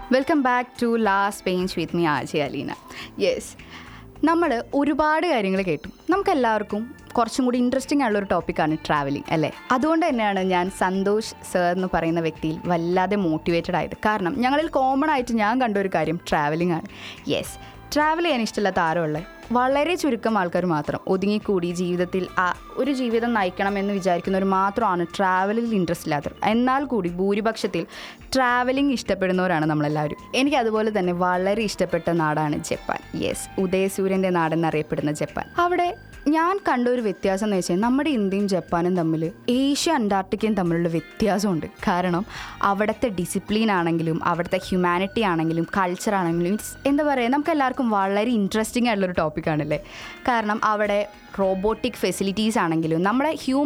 welcome back to last pains with me Aji Aleena yes നമ്മൾ ഒരുപാട് കാര്യങ്ങൾ കേട്ടു നമുക്കെല്ലാവർക്കും കുറച്ചും കൂടി ഇൻട്രസ്റ്റിംഗ് ആയുള്ള ഒരു ടോപ്പിക്കാണ് ട്രാവലിംഗ് അല്ലേ അതുകൊണ്ട് തന്നെയാണ് ഞാൻ സന്തോഷ് സർ എന്ന് പറയുന്ന വ്യക്തിയിൽ വല്ലാതെ മോട്ടിവേറ്റഡ് ആയത് കാരണം ഞങ്ങളിൽ കോമൺ ആയിട്ട് ഞാൻ കണ്ട ഒരു കാര്യം ട്രാവലിംഗ് ആണ് യെസ് ട്രാവൽ ചെയ്യാൻ ഇഷ്ടമില്ലാത്ത ആരുള്ള വളരെ ചുരുക്കം ആൾക്കാർ മാത്രം ഒതുങ്ങിക്കൂടി ജീവിതത്തിൽ ആ ഒരു ജീവിതം നയിക്കണമെന്ന് വിചാരിക്കുന്നവർ മാത്രമാണ് ട്രാവലിൽ ഇൻട്രസ്റ്റ് ഇല്ലാത്തവർ എന്നാൽ കൂടി ഭൂരിപക്ഷത്തിൽ ട്രാവലിംഗ് ഇഷ്ടപ്പെടുന്നവരാണ് നമ്മളെല്ലാവരും എനിക്ക് അതുപോലെ തന്നെ വളരെ ഇഷ്ടപ്പെട്ട നാടാണ് ജപ്പാൻ യെസ് ഉദയസൂര്യൻ്റെ നാടെന്നറിയപ്പെടുന്ന ജപ്പാൻ അവിടെ ഞാൻ കണ്ട ഒരു വ്യത്യാസം എന്ന് വെച്ചാൽ നമ്മുടെ ഇന്ത്യയും ജപ്പാനും തമ്മിൽ ഏഷ്യ അന്റാർട്ടിക്കയും തമ്മിലുള്ള വ്യത്യാസമുണ്ട് കാരണം അവിടുത്തെ ഡിസിപ്ലിൻ ആണെങ്കിലും അവിടുത്തെ ഹ്യൂമാനിറ്റി ആണെങ്കിലും കൾച്ചർ ആണെങ്കിലും ഇറ്റ്സ് എന്താ പറയുക നമുക്ക് എല്ലാവർക്കും വളരെ ഇൻട്രസ്റ്റിംഗ് ആയിട്ടുള്ളൊരു ടോപ്പിക്കാണല്ലേ കാരണം അവിടെ റോബോട്ടിക് ഫെസിലിറ്റീസ് ആണെങ്കിലും നമ്മുടെ ഹ്യൂമൻ